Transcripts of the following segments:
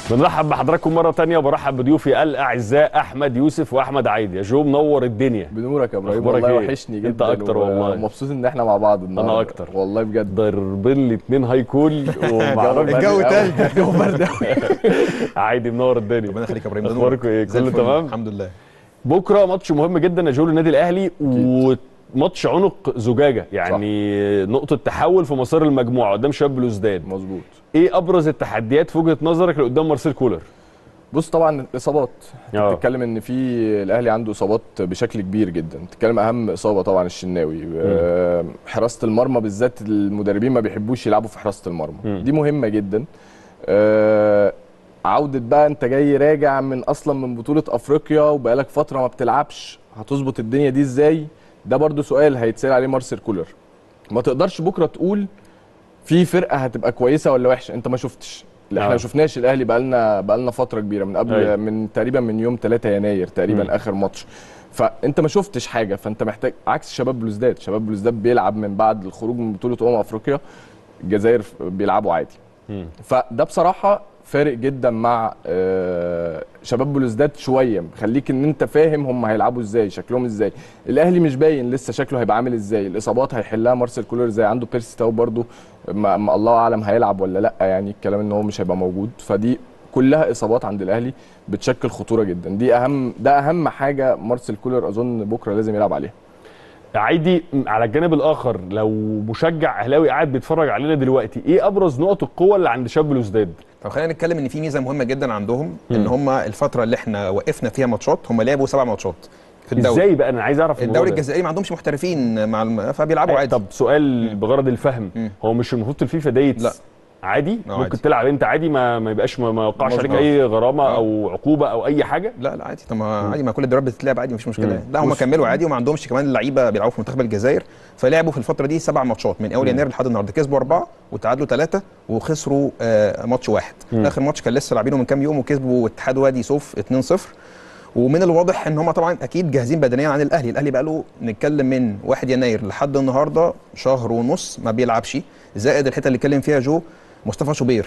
بنرحب بحضراتكم مره تانية وبرحب بضيوفي الاعزاء احمد يوسف واحمد عايد يا جو منور الدنيا بنورك يا ابراهيم أخبارك والله إيه؟ وحشني أنت جدا أكتر والله. ومبسوط ان احنا مع بعض النهارده أنا أكتر. والله بجد ضربين لي اتنين هاي كول ومعرفش الجو تلج الجو برد عادي منور الدنيا ربنا يخليك يا ابراهيم اخباركم ايه زي كله الفل. تمام الحمد لله بكره ماتش مهم جدا يا جو للنادي الاهلي وماتش عنق زجاجه يعني نقطه تحول في مسار المجموعه قدام شباب بلوزداد مظبوط ايه ابرز التحديات في وجهه نظرك اللي قدام مارسيل كولر بص طبعا الاصابات آه. بتتكلم ان في الاهلي عنده اصابات بشكل كبير جدا بتتكلم اهم اصابه طبعا الشناوي آه، حراسه المرمى بالذات المدربين ما بيحبوش يلعبوا في حراسه المرمى مم. دي مهمه جدا آه، عوده بقى انت جاي راجع من اصلا من بطوله افريقيا وبقالك فتره ما بتلعبش هتظبط الدنيا دي ازاي ده برضو سؤال هيتسال عليه مارسيل كولر ما تقدرش بكره تقول في فرقه هتبقى كويسه ولا وحشه انت ما شفتش لا احنا آه. ما شفناش الاهلي بقالنا بقالنا فتره كبيره من قبل أيوة. من تقريبا من يوم 3 يناير تقريبا مم. اخر ماتش فانت ما شفتش حاجه فانت محتاج عكس شباب بلوزداد شباب بلوزداد بيلعب من بعد الخروج من بطوله امم افريقيا الجزائر بيلعبوا عادي مم. فده بصراحه فارق جدا مع آه، شباب بلوزداد شويه خليك ان انت فاهم هم هيلعبوا ازاي شكلهم ازاي الاهلي مش باين لسه شكله هيبقى عامل ازاي الاصابات هيحلها مارسيل كولر زي عنده بيرسي تاو برده ما ما الله اعلم هيلعب ولا لا يعني الكلام ان هو مش هيبقى موجود فدي كلها اصابات عند الاهلي بتشكل خطوره جدا دي اهم ده اهم حاجه مارسيل كولر اظن بكره لازم يلعب عليها عايدي على الجانب الاخر لو مشجع اهلاوي قاعد بيتفرج علينا دلوقتي ايه ابرز نقط القوه اللي عند شباب بلوزداد طب خلينا نتكلم ان في ميزه مهمه جدا عندهم ان هم الفتره اللي احنا وقفنا فيها ماتشات هم لعبوا سبع ماتشات في الدوري ازاي بقى انا عايز اعرف الموضوع الدوري ده. الجزائري ما عندهمش محترفين مع الم... فبيلعبوا عادي طب سؤال بغرض الفهم مم. هو مش المفروض الفيفا ديتس لا. عادي آه، ممكن عادي. تلعب انت عادي ما, ما يبقاش ما, ما يوقعش عليك مظبوط. اي غرامه آه. او عقوبه او اي حاجه لا لا عادي طب ما عادي ما كل الدوريات بتتلعب عادي مفيش مشكله مم. لا هم بص. كملوا عادي وما عندهمش كمان لعيبه بيلعبوا في منتخب الجزائر فلعبوا في الفتره دي سبع ماتشات من اول مم. يناير لحد النهارده كسبوا اربعه وتعادلوا ثلاثه وخسروا آه ماتش واحد مم. اخر ماتش كان لسه لاعبينه من كام يوم وكسبوا اتحاد وادي سوف 2-0 ومن الواضح ان هم طبعا اكيد جاهزين بدنيا عن الاهلي الاهلي بقى له نتكلم من 1 يناير لحد النهارده شهر ونص ما بيلعبش زائد الحته اللي اتكلم فيها جو مصطفى شوبير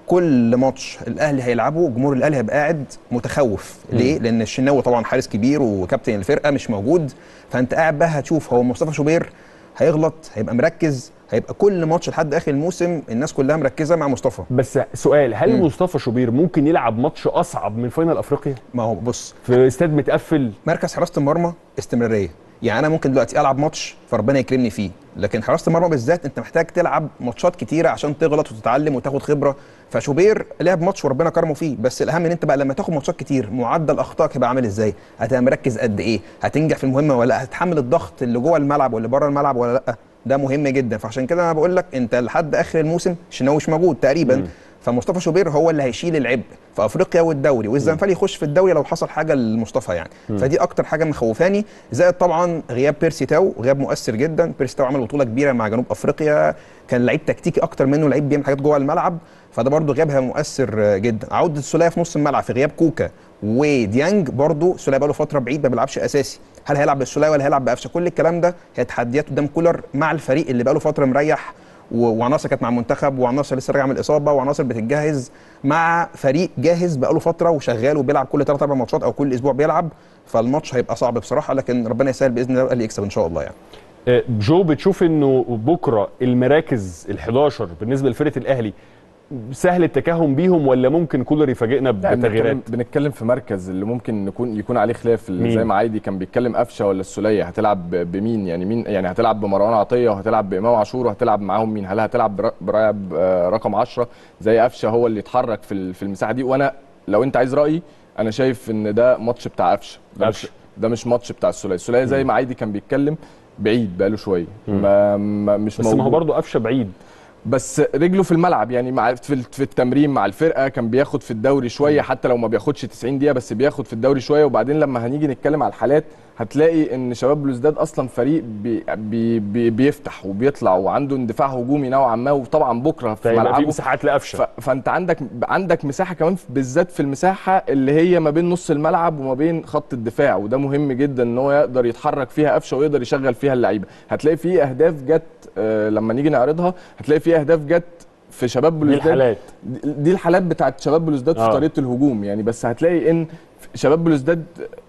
كل ماتش الاهلي هيلعبه جمهور الاهلي هيبقى قاعد متخوف ليه لان الشناوي طبعا حارس كبير وكابتن الفرقه مش موجود فانت قاعد بقى هتشوف هو مصطفى شوبير هيغلط هيبقى مركز هيبقى كل ماتش لحد اخر الموسم الناس كلها مركزه مع مصطفى بس سؤال هل مم. مصطفى شوبير ممكن يلعب ماتش اصعب من فاينل افريقيا ما هو بص في استاد متقفل مركز حراسه المرمى استمراريه يعني انا ممكن دلوقتي العب ماتش فربنا يكرمني فيه لكن حراسه المرمى بالذات انت محتاج تلعب ماتشات كتيره عشان تغلط وتتعلم وتاخد خبره فشوبير لعب ماتش وربنا كرمه فيه بس الاهم ان انت بقى لما تاخد ماتشات كتير معدل اخطائك هيبقى عامل ازاي هتبقى مركز قد ايه هتنجح في المهمه ولا لا هتحمل الضغط اللي جوه الملعب واللي بره الملعب ولا لا ده مهم جدا فعشان كده انا بقول لك انت لحد اخر الموسم الشناوي مش موجود تقريبا مم. فمصطفى شوبير هو اللي هيشيل العبء في افريقيا والدوري والزنفالي يخش في الدوري لو حصل حاجه لمصطفى يعني فدي اكتر حاجه مخوفاني زائد طبعا غياب بيرسي تاو غياب مؤثر جدا بيرسي تاو عمل بطوله كبيره مع جنوب افريقيا كان لعيب تكتيكي اكتر منه لعيب بيعمل حاجات جوه الملعب فده برده غيابها مؤثر جدا عوده السوليه في نص الملعب في غياب كوكا وديانج برده السوليه بقاله فتره بعيد ما بيلعبش اساسي هل هيلعب بالسوليه ولا هيلعب بقفشه كل الكلام ده هي تحديات قدام كولر مع الفريق اللي بقاله فتره مريح و- وعناصر كانت مع المنتخب وعناصر لسه راجعه من الاصابه وعناصر بتتجهز مع فريق جاهز بقاله فتره وشغال وبيلعب كل 3 4 ماتشات او كل اسبوع بيلعب فالماتش هيبقى صعب بصراحه لكن ربنا يسهل باذن الله الاهلي يكسب ان شاء الله يعني آه، جو بتشوف انه بكره المراكز ال11 بالنسبه لفرقه الاهلي سهل التكهن بيهم ولا ممكن كولر يفاجئنا لا بتغييرات بنتكلم, بنتكلم في مركز اللي ممكن نكون يكون عليه خلاف اللي مين؟ زي ما عايدي كان بيتكلم قفشه ولا السوليه هتلعب ب- بمين يعني مين يعني هتلعب بمروان عطيه وهتلعب بامام عاشور وهتلعب معاهم مين هل هتلعب بر- براعب آه، رقم 10 زي قفشه هو اللي يتحرك في ال- في المساحه دي وانا لو انت عايز رايي انا شايف ان ده ماتش بتاع قفشه ده مش قفشة. ده مش ماتش بتاع السوليه السوليه زي ما عايدي كان بيتكلم بعيد بقاله شويه ما ما مش بس ما هو موجود. برضه قفشه بعيد بس رجله في الملعب يعني مع في في التمرين مع الفرقه كان بياخد في الدوري شويه حتى لو ما بياخدش 90 دقيقه بس بياخد في الدوري شويه وبعدين لما هنيجي نتكلم على الحالات هتلاقي ان شباب بلوزداد اصلا فريق بي بي بي بيفتح وبيطلع وعنده اندفاع هجومي نوعا ما وطبعا بكره في فيبقى في ملعبه مساحات لقفشه ف... فانت عندك عندك مساحه كمان بالذات في المساحه اللي هي ما بين نص الملعب وما بين خط الدفاع وده مهم جدا ان هو يقدر يتحرك فيها قفشه ويقدر يشغل فيها اللعيبه هتلاقي في اهداف جت آه لما نيجي نعرضها هتلاقي في اهداف جت في شباب دي بلوزداد الحالات دي دي الحالات بتاعت شباب بلوزداد في آه. طريقه الهجوم يعني بس هتلاقي ان شباب بلوزداد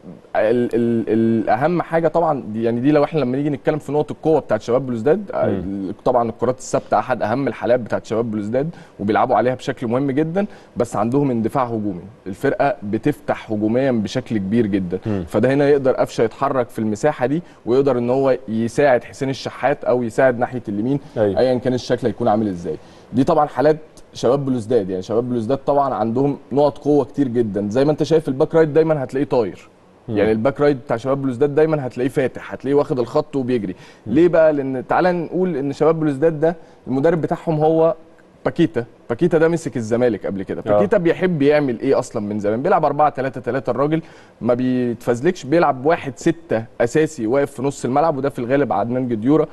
ال ال الاهم حاجه طبعا دي يعني دي لو احنا لما نيجي نتكلم في نقط القوه بتاعت شباب بلوزداد ال- طبعا الكرات الثابته احد اهم الحالات بتاعت شباب بلوزداد وبيلعبوا عليها بشكل مهم جدا بس عندهم اندفاع هجومي الفرقه بتفتح هجوميا بشكل كبير جدا فده هنا يقدر قفشه يتحرك في المساحه دي ويقدر ان هو يساعد حسين الشحات او يساعد ناحيه اليمين أيوة. ايا كان الشكل هيكون عامل ازاي دي طبعا حالات شباب بلوزداد يعني شباب بلوزداد طبعا عندهم نقط قوه كتير جدا زي ما انت شايف الباك رايت دايما هتلاقيه طاير يعني الباك رايت بتاع شباب بلوزداد دايما هتلاقيه فاتح هتلاقيه واخد الخط وبيجري ليه بقى لان تعالى نقول ان شباب بلوزداد ده المدرب بتاعهم هو باكيتا باكيتا ده مسك الزمالك قبل كده آه. باكيتا بيحب يعمل ايه اصلا من زمان بيلعب 4 3 3 الراجل ما بيتفزلكش بيلعب واحد ستة اساسي واقف في نص الملعب وده في الغالب عدنان جديوره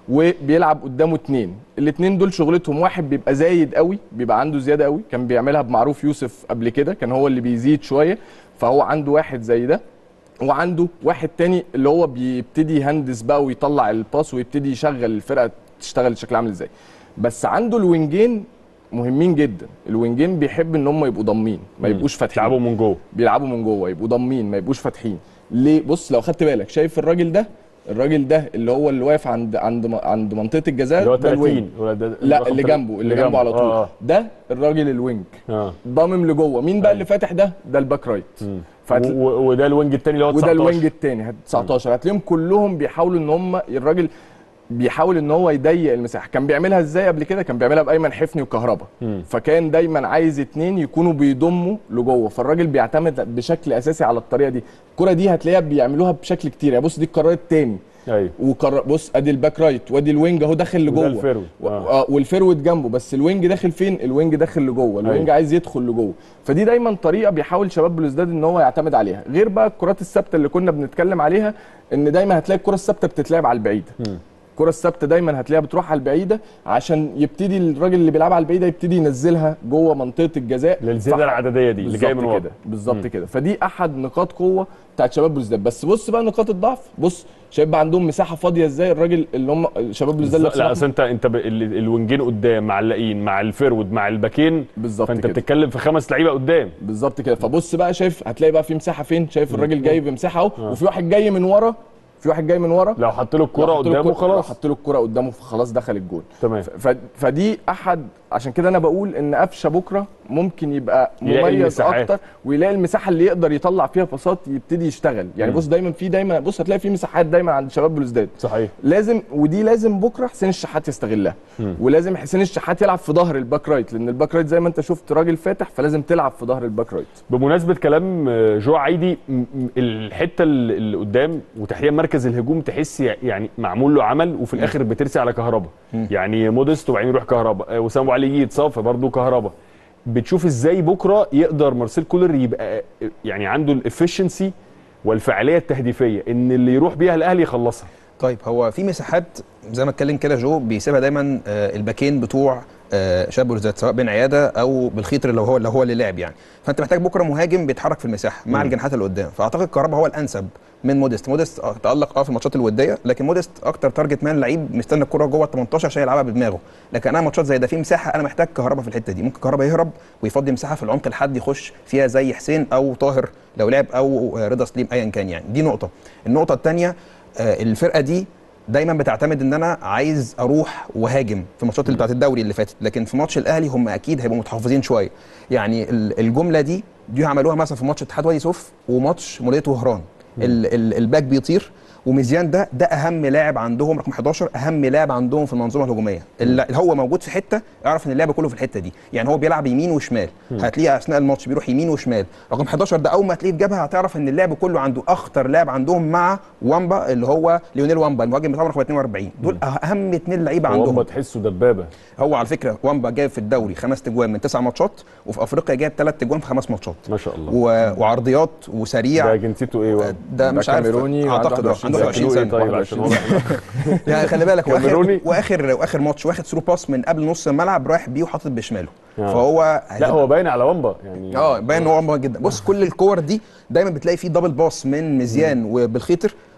وبيلعب قدامه اتنين الاتنين دول شغلتهم واحد بيبقى زايد قوي بيبقى عنده زياده قوي كان بيعملها بمعروف يوسف قبل كده كان هو اللي بيزيد شويه فهو عنده واحد زي ده وعنده واحد تاني اللي هو بيبتدي يهندس بقى ويطلع الباس ويبتدي يشغل الفرقه تشتغل شكلها عامل ازاي بس عنده الوينجين مهمين جدا الوينجين بيحب ان هم يبقوا ضامين ما يبقوش فاتحين تلعبوا من جوه بيلعبوا من جوه يبقوا ضامين ما يبقوش فاتحين ليه بص لو خدت بالك شايف الراجل ده الراجل ده اللي هو اللي واقف عند عند عند منطقه الجزاء اللي هو ده الوينج 30 ولا ده لا رقم اللي 30. جنبه اللي جنبه على طول اه ده الراجل الوينج اه ضامم لجوه مين بقى اللي فاتح ده ده الباك رايت فهتل- و- و- وده الوينج الثاني اللي هو وده 19 الوينج الثاني 19 هتلاقيهم كلهم بيحاولوا ان هم الراجل بيحاول ان هو يضيق المساحه كان بيعملها ازاي قبل كده كان بيعملها بايمن حفني وكهربا فكان دايما عايز اتنين يكونوا بيضموا لجوه فالراجل بيعتمد بشكل اساسي على الطريقه دي الكره دي هتلاقيها بيعملوها بشكل كتير يعني بص دي القرار التاني ايوه وقرر بص ادي الباك رايت وادي الوينج اهو داخل لجوه وده الفيرود. و- آه. آه. والفيرود جنبه بس الوينج داخل فين الوينج داخل لجوه الوينج أيوة. عايز يدخل لجوه فدي دايما طريقه بيحاول شباب بلوزداد ان هو يعتمد عليها غير بقى الكرات الثابته اللي كنا بنتكلم عليها ان دايما هتلاقي الكره الثابته بتتلعب على البعيده الكره الثابته دايما هتلاقيها بتروح على البعيده عشان يبتدي الراجل اللي بيلعبها على البعيده يبتدي ينزلها جوه منطقه الجزاء للزياده فح- العدديه دي اللي جايه من بالظبط ورا كده بالظبط كده فدي احد نقاط قوه بتاعت شباب بلوزداد بس بص بقى نقاط الضعف بص شايف بقى عندهم مساحه فاضيه ازاي الراجل اللي هم شباب بلوزداد اللي لا بصراحة- اصل انت انت ب... ال- الوينجين قدام معلقين مع الفيرود مع الباكين بالظبط فانت كده. بتتكلم في خمس لعيبه قدام بالظبط كده فبص بقى شايف هتلاقي بقى في مساحه فين شايف الراجل جاي بمساحه اهو وفي واحد جاي من ورا في واحد جاي من ورا لو حط له الكره لو حط له قدامه الكرة- خلاص لو حط له الكره قدامه خلاص دخل الجول تمام ف... فدي احد عشان كده انا بقول ان قفشه بكره ممكن يبقى يلاقي مميز المساحات. اكتر ويلاقي المساحه اللي يقدر يطلع فيها باصات يبتدي يشتغل يعني بص دايما في دايما بص هتلاقي في مساحات دايما عند شباب بلوزداد صحيح لازم ودي لازم بكره حسين الشحات يستغلها ولازم حسين الشحات يلعب في ظهر الباك رايت لان الباك رايت زي ما انت شفت راجل فاتح فلازم تلعب في ظهر الباك رايت بمناسبه كلام جو عايدي م- م- الحته اللي اللي قدام وتحديدا مركز الهجوم تحس يعني معمول له عمل وفي الاخر بترسي على كهربا يعني موديست وبعدين يروح كهربا آه، وسام ابو علي يجي يتصاب فبرضه كهربا بتشوف ازاي بكره يقدر مارسيل كولر يبقى آه، يعني عنده الافشنسي والفعاليه التهديفيه ان اللي يروح بيها الاهلي يخلصها طيب هو في مساحات زي ما اتكلم كده جو بيسيبها دايما آه، الباكين بتوع آه، شاب بلوزداد سواء بين عياده او بالخيط اللي هو اللي هو اللي لعب يعني فانت محتاج بكره مهاجم بيتحرك في المساحه مع الجناحات اللي قدام فاعتقد كهربا هو الانسب من موديست موديست آه، تالق اه في الماتشات الوديه لكن موديست اكتر تارجت مان لعيب مستني الكره جوه ال 18 عشان يلعبها بدماغه لكن انا ماتشات زي ده في مساحه انا محتاج كهربا في الحته دي ممكن كهربا يهرب ويفضي مساحه في العمق لحد يخش فيها زي حسين او طاهر لو لعب او آه، رضا سليم ايا كان يعني دي نقطه النقطه الثانيه الفرقه دي دايما بتعتمد ان انا عايز اروح وهاجم في الماتشات اللي بتاعت الدوري اللي فاتت لكن في ماتش الاهلي هم اكيد هيبقوا متحفظين شويه يعني ال- الجمله دي دي عملوها مثلا في ماتش اتحاد وادي سوف وماتش موليه وهران ال- ال- الباك بيطير وميزيان ده ده اهم لاعب عندهم رقم 11 اهم لاعب عندهم في المنظومه الهجوميه اللي هو موجود في حته اعرف ان اللعب كله في الحته دي يعني هو بيلعب يمين وشمال هتلاقيه اثناء الماتش بيروح يمين وشمال رقم 11 ده اول ما تلاقيه في جبهه هتعرف ان اللعب كله عنده اخطر لاعب عندهم مع وامبا اللي هو ليونيل وامبا المهاجم بتاعهم رقم 42 دول اهم اثنين لعيبه وامبا عندهم تحسه دبابه هو على فكره وامبا جايب في الدوري خمس تجوان من تسع ماتشات وفي افريقيا جايب ثلاث تجوان في خمس ماتشات ما شاء الله و... وعرضيات ده وسريع جنسيته ايه وامبا؟ ده مش عارف كاميروني اعتقد وعنده عنده 21 21 شكله إيه سنه طيب عشان واضح يعني خلي بالك واخر كاميروني. واخر واخر ماتش واخد ثرو باس من قبل نص الملعب رايح بيه وحاطط بشماله آه. فهو لا هو باين على وامبا يعني اه باين ان هو عمره جدا بص كل الكور دي دايما بتلاقي فيه دبل باس من مزيان وبالخيطر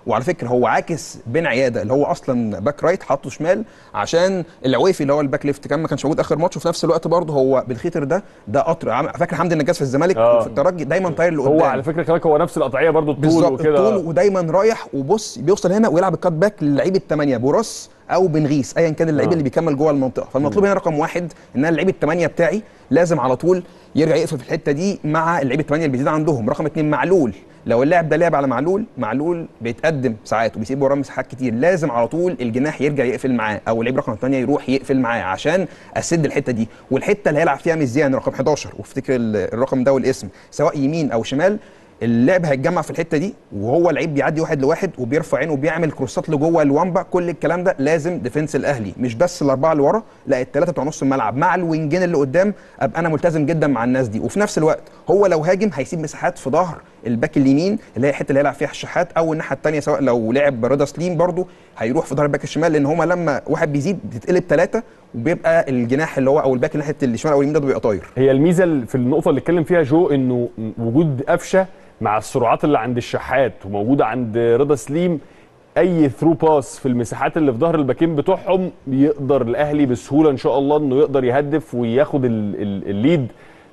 وعلى فكره هو عاكس بين عياده اللي هو اصلا باك رايت حاطه شمال عشان العويفي اللي هو الباك ليفت كان ما كانش موجود اخر ماتش وفي نفس الوقت برضه هو بالخيتر ده ده قطر عم- فاكر حمدي النجاس في الزمالك آه. وفي الترجي دايما طاير لقدام هو على فكره كمان هو نفس القطعيه برضو الطول بالظبط وكده الطول ودايما رايح وبص بيوصل هنا ويلعب الكات باك للعيب الثمانيه بوراس او بنغيس ايا كان اللعيب آه. اللي بيكمل جوه المنطقه فالمطلوب هنا رقم واحد ان انا اللعيب الثمانيه بتاعي لازم على طول يرجع يقفل في الحته دي مع اللعيب الثمانيه اللي بيزيد عندهم رقم اثنين معلول لو اللاعب ده لعب على معلول معلول بيتقدم ساعات وبيسيب وراه مساحات كتير لازم على طول الجناح يرجع يقفل معاه او اللعيب رقم 8 يروح يقفل معاه عشان اسد الحته دي والحته اللي هيلعب فيها مزيان رقم 11 وافتكر ال- الرقم ده والاسم سواء يمين او شمال اللعب هيتجمع في الحته دي وهو اللعيب بيعدي واحد لواحد وبيرفع عينه وبيعمل كروسات لجوه الوامبا كل الكلام ده لازم ديفنس الاهلي مش بس الاربعه اللي ورا لا الثلاثه بتوع نص الملعب مع الوينجين اللي قدام ابقى انا ملتزم جدا مع الناس دي وفي نفس الوقت هو لو هاجم هيسيب مساحات في ظهر الباك اليمين اللي هي الحته اللي هيلعب فيها الشحات او الناحيه الثانيه سواء لو لعب رضا سليم برده هيروح في ظهر الباك الشمال لان هما لما واحد بيزيد بتتقلب ثلاثه وبيبقى الجناح اللي هو او الباك ناحيه الشمال او اليمين ده بيبقى طاير هي الميزه اللي في النقطه اللي اتكلم فيها جو انه وجود قفشه مع السرعات اللي عند الشحات وموجوده عند رضا سليم اي ثرو باس في المساحات اللي في ظهر الباكين بتوعهم يقدر الاهلي بسهوله ان شاء الله انه يقدر يهدف وياخد ال- ال- الليد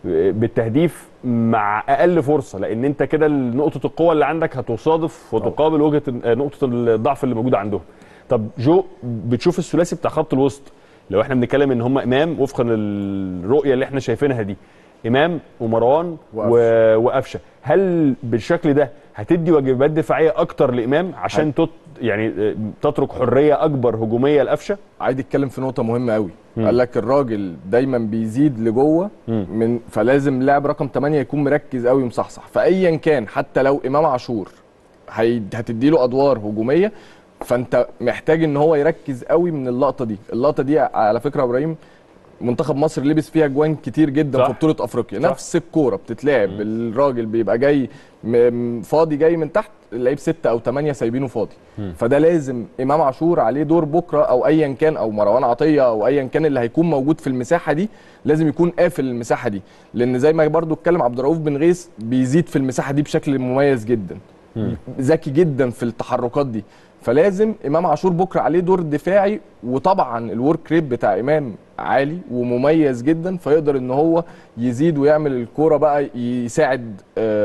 بالتهديف مع اقل فرصه لان انت كده نقطه القوه اللي عندك هتصادف وتقابل وجهه نقطه الضعف اللي موجوده عندهم طب جو بتشوف الثلاثي بتاع خط الوسط لو احنا بنتكلم ان هم امام وفقا للرؤيه اللي احنا شايفينها دي امام ومروان و- وقفشه هل بالشكل ده هتدي واجبات دفاعيه اكتر لامام عشان تط يعني آه، تترك حريه اكبر هجوميه لقفشه عايز يتكلم في نقطه مهمه قوي قال لك الراجل دايما بيزيد لجوه مم. من فلازم لاعب رقم 8 يكون مركز قوي ومصحصح فايا كان حتى لو امام عاشور هي- هتديله ادوار هجوميه فانت محتاج ان هو يركز قوي من اللقطه دي اللقطه دي على فكره يا ابراهيم منتخب مصر لبس فيها جوان كتير جدا صح. في بطوله افريقيا صح. نفس الكوره بتتلعب الراجل بيبقى جاي م- فاضي جاي من تحت اللعيب ستة او ثمانية سايبينه فاضي فده لازم امام عاشور عليه دور بكره او ايا كان او مروان عطيه او ايا كان اللي هيكون موجود في المساحه دي لازم يكون قافل المساحه دي لان زي ما برضو اتكلم عبد الرؤوف بن غيث بيزيد في المساحه دي بشكل مميز جدا ذكي جدا في التحركات دي فلازم امام عاشور بكره عليه دور دفاعي وطبعا الورك ريت بتاع امام عالي ومميز جدا فيقدر ان هو يزيد ويعمل الكوره بقى يساعد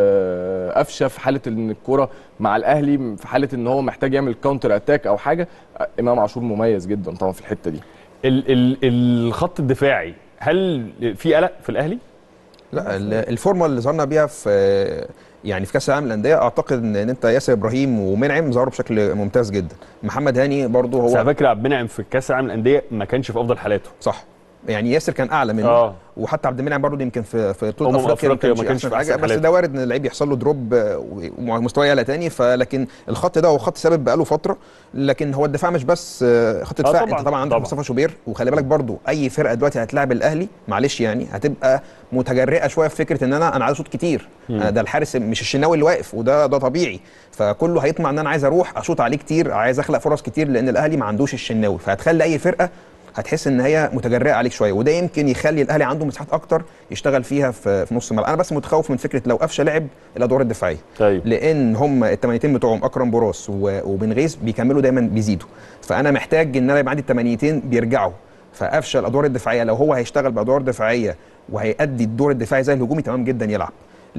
آه، قفشه في حاله ان الكوره مع الاهلي في حاله ان هو محتاج يعمل كاونتر اتاك او حاجه آه، امام عاشور مميز جدا طبعا في الحته دي ال ال الخط الدفاعي هل في قلق في الاهلي لا ال- الفورمه اللي ظهرنا بيها في يعني في كاس العالم للانديه اعتقد ان إن انت ياسر ابراهيم ومنعم ظهروا بشكل ممتاز جدا محمد هاني برضه بس هو على فكره عبد المنعم في كاس العالم للانديه ما كانش في افضل حالاته صح يعني ياسر كان اعلى منه اه وحتى عبد المنعم برضه يمكن في في بطوله أمم افريقيا أفريقيا ما كانش في احسن حاجه أحسن بس حالاته. ده وارد ان اللعيب يحصل له دروب آه، ومستواه يعلى تاني فلكن الخط ده هو خط ثابت بقاله فتره لكن هو الدفاع مش بس آه، خط دفاع طبعاً، انت طبعا عندك طبعاً. مصطفى شوبير وخلي بالك برضه اي فرقه دلوقتي هتلاعب الاهلي معلش يعني هتبقى متجرئه شويه في فكره ان انا انا عايز اشوط كتير آه، ده الحارس مش الشناوي اللي واقف وده ده طبيعي فكله هيطمع ان انا عايز اروح اشوط عليه كتير عايز اخلق فرص كتير لان الاهلي ما عندوش الشناوي فهتخلي اي فرقه هتحس ان هي متجرئه عليك شويه وده يمكن يخلي الاهلي عنده مساحات اكتر يشتغل فيها في, في نص الملعب انا بس متخوف من فكره لو قفشه لعب الادوار الدفاعيه طيب لان هم التمانيتين بتوعهم اكرم براس و- وبن غيث بيكملوا دايما بيزيدوا فانا محتاج ان انا يبقى عندي التمانيتين بيرجعوا فقفشه الادوار الدفاعيه لو هو هيشتغل بادوار دفاعيه وهيأدي الدور الدفاعي زي الهجومي تمام جدا يلعب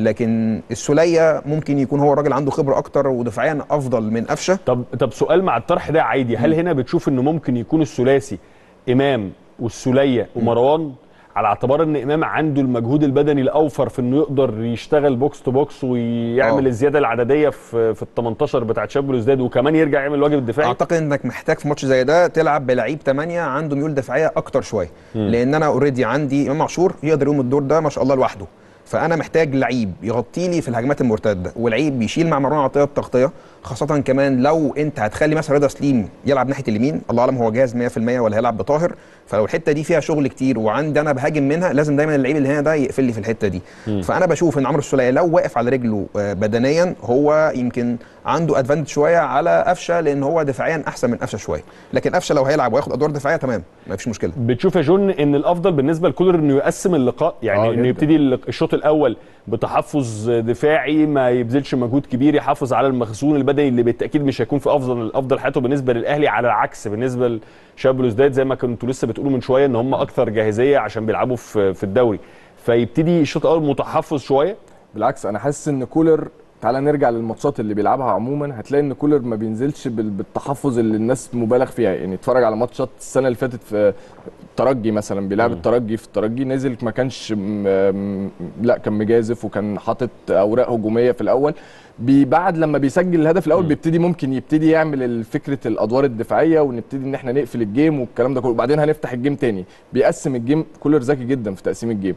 لكن السوليه ممكن يكون هو الراجل عنده خبره اكتر ودفاعيا افضل من قفشه طب طب سؤال مع الطرح ده عادي هل هنا بتشوف انه ممكن يكون الثلاثي امام والسوليه ومروان على اعتبار ان امام عنده المجهود البدني الاوفر في انه يقدر يشتغل بوكس تو بوكس ويعمل آه. الزياده العدديه في في ال 18 بتاعت شاب بلوزداد وكمان يرجع يعمل الواجب الدفاعي اعتقد انك محتاج في ماتش زي ده تلعب بلعيب 8 عنده ميول دفاعيه اكتر شويه لان انا اوريدي عندي امام عاشور يقدر يقوم الدور ده ما شاء الله لوحده فانا محتاج لعيب يغطي لي في الهجمات المرتده ولعيب بيشيل مع مروان عطيه التغطيه خاصه كمان لو انت هتخلي مثلا رضا سليم يلعب ناحيه اليمين الله اعلم هو جاهز 100% ولا هيلعب بطاهر فلو الحته دي فيها شغل كتير وعندي انا بهاجم منها لازم دايما اللعيب اللي هنا ده يقفل لي في الحته دي فانا بشوف ان عمرو السوليه لو واقف على رجله آه، بدنيا هو يمكن عنده ادفانتج شويه على قفشه لان هو دفاعيا احسن من قفشه شويه لكن قفشه لو هيلعب وياخد ادوار دفاعيه تمام ما فيش مشكله بتشوف يا جون ان الافضل بالنسبه لكولر انه يقسم اللقاء يعني آه، انه جداً. يبتدي الل- الشوط الاول بتحفظ دفاعي ما يبذلش مجهود كبير يحافظ على المخزون البدني البدني اللي بالتاكيد مش هيكون في افضل افضل حالته بالنسبه للاهلي على العكس بالنسبه لشباب بلوزداد زي ما كنتوا لسه بتقولوا من شويه ان هم اكثر جاهزيه عشان بيلعبوا في في الدوري فيبتدي الشوط الاول متحفظ شويه بالعكس انا حاسس ان كولر تعالى نرجع للماتشات اللي بيلعبها عموما هتلاقي ان كولر ما بينزلش بال- بالتحفظ اللي الناس مبالغ فيها يعني اتفرج على ماتشات السنه اللي فاتت في الترجي مثلا بيلعب الترجي في الترجي نزل ما كانش م- م- لا كان مجازف وكان حاطط اوراق هجوميه في الاول بي- بعد لما بيسجل الهدف الاول بيبتدي ممكن يبتدي يعمل فكره الادوار الدفاعيه ونبتدي ان احنا نقفل الجيم والكلام ده كله وبعدين هنفتح الجيم تاني بيقسم الجيم كولر ذكي جدا في تقسيم الجيم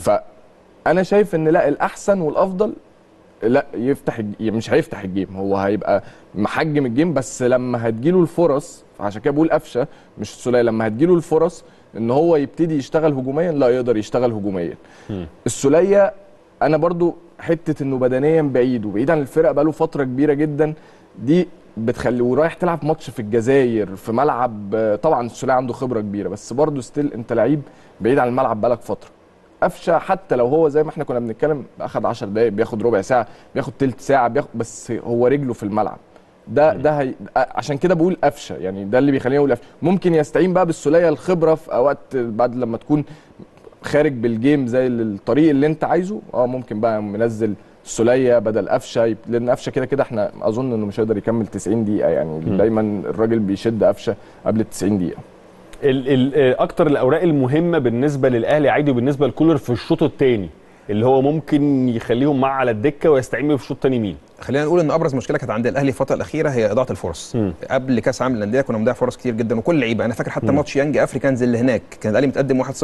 فانا شايف ان لا الاحسن والافضل لا يفتح الج- مش هيفتح الجيم هو هيبقى محجم الجيم بس لما هتجيله الفرص عشان كده بقول قفشه مش السوليه لما هتجيله الفرص ان هو يبتدي يشتغل هجوميا لا يقدر يشتغل هجوميا السوليه انا برضو حته انه بدنيا بعيد وبعيد عن الفرقه بقاله فتره كبيره جدا دي بتخلي ورايح تلعب ماتش في الجزائر في ملعب طبعا السوليه عنده خبره كبيره بس برضو ستيل انت لعيب بعيد عن الملعب بقالك فتره قفشه حتى لو هو زي ما احنا كنا بنتكلم اخد 10 دقائق بياخد ربع ساعه بياخد تلت ساعه بياخد بس هو رجله في الملعب ده ده هي عشان كده بقول قفشه يعني ده اللي بيخليني اقول قفشه ممكن يستعين بقى بالسوليه الخبره في اوقات بعد لما تكون خارج بالجيم زي الطريق اللي انت عايزه اه ممكن بقى منزل السوليه بدل قفشه يب- لان قفشه كده كده احنا اظن انه مش هيقدر يكمل 90 دقيقه يعني دايما الراجل بيشد قفشه قبل ال 90 دقيقه ال ال آه، اكتر الاوراق المهمه بالنسبه للاهلي عادي وبالنسبه لكولر في الشوط الثاني اللي هو ممكن يخليهم معاه على الدكه ويستعين بيه في الشوط الثاني مين خلينا نقول ان ابرز مشكله كانت عند الاهلي الفتره الاخيره هي اضاعه الفرص مم. قبل كاس عالم الانديه كنا بنضيع فرص كتير جدا وكل لعيبه انا فاكر حتى ماتش يانج افريكانز اللي هناك كان الاهلي متقدم 1-0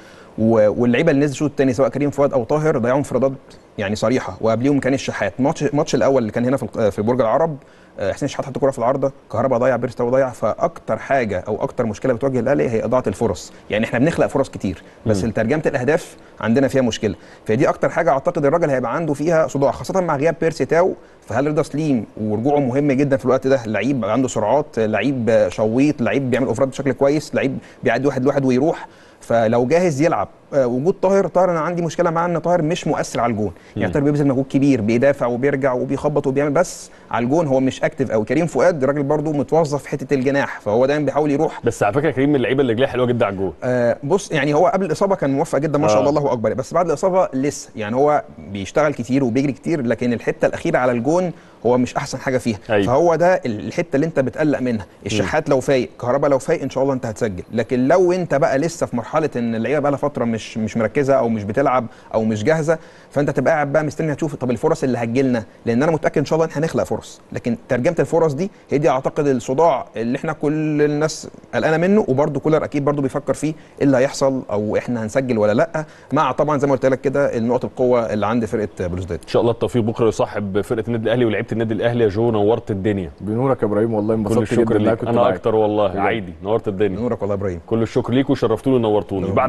و- واللعيبه اللي نزلوا الشوط الثاني سواء كريم فؤاد او طاهر ضيعوا انفرادات يعني صريحه وقبليهم كان الشحات ماتش الماتش الاول اللي كان هنا في الق- في برج العرب آه، حسين الشحات حط كوره في العارضه كهربا ضيع بيرستو ضيع فاكتر حاجه او اكتر مشكله بتواجه الاهلي هي اضاعه الفرص يعني احنا بنخلق فرص كتير بس ترجمه الاهداف عندنا فيها مشكله فدي اكتر حاجه اعتقد الراجل هيبقى عنده فيها صداع خاصه مع غياب بيرسي تاو فهل رضا سليم ورجوعه مهم جدا في الوقت ده لعيب عنده سرعات لعيب شويط لعيب بيعمل اوفرات بشكل كويس لعيب بيعدي واحد لواحد ويروح فلو جاهز يلعب آه، وجود طاهر طاهر انا عندي مشكله معاه ان طاهر مش مؤثر على الجون يعني طاهر بيبذل مجهود كبير بيدافع وبيرجع وبيخبط وبيعمل بس على الجون هو مش اكتف قوي كريم فؤاد راجل برضو متوظف في حته الجناح فهو دايما بيحاول يروح بس على فكره كريم من اللعيبه اللي رجليها حلوه جدا على الجول آه بص يعني هو قبل الاصابه كان موفق جدا ما شاء آه. الله الله اكبر بس بعد الاصابه لسه يعني هو بيشتغل كتير وبيجري كتير لكن الحته الاخيره على الجون هو مش احسن حاجه فيها أيوة. فهو ده الحته اللي انت بتقلق منها الشحات لو فايق كهربا لو فايق ان شاء الله انت هتسجل لكن لو انت بقى لسه في مرحله ان اللعيبه بقى لها فتره مش مش مركزه او مش بتلعب او مش جاهزه فانت تبقى قاعد بقى مستني هتشوف طب الفرص اللي هتجيلنا لان انا متاكد ان شاء الله ان احنا هنخلق فرص لكن ترجمه الفرص دي هي دي اعتقد الصداع اللي احنا كل الناس قلقانه منه وبرده كولر اكيد برده بيفكر فيه ايه اللي هيحصل او احنا هنسجل ولا لا مع طبعا زي ما قلت لك كده النقط القوه اللي عند فرقه بلوزداد ان شاء الله التوفيق بكره يصاحب فرقه النادي الاهلي ولعيبه النادي الاهلي يا جو نورت الدنيا بنورك يا ابراهيم والله كل انبسطت الشكر جدا إن ليك كنت انا معاك. اكتر والله بجد. عادي نورت الدنيا نورك والله يا ابراهيم كل الشكر ليك وشرفتوني ونورتوني بعد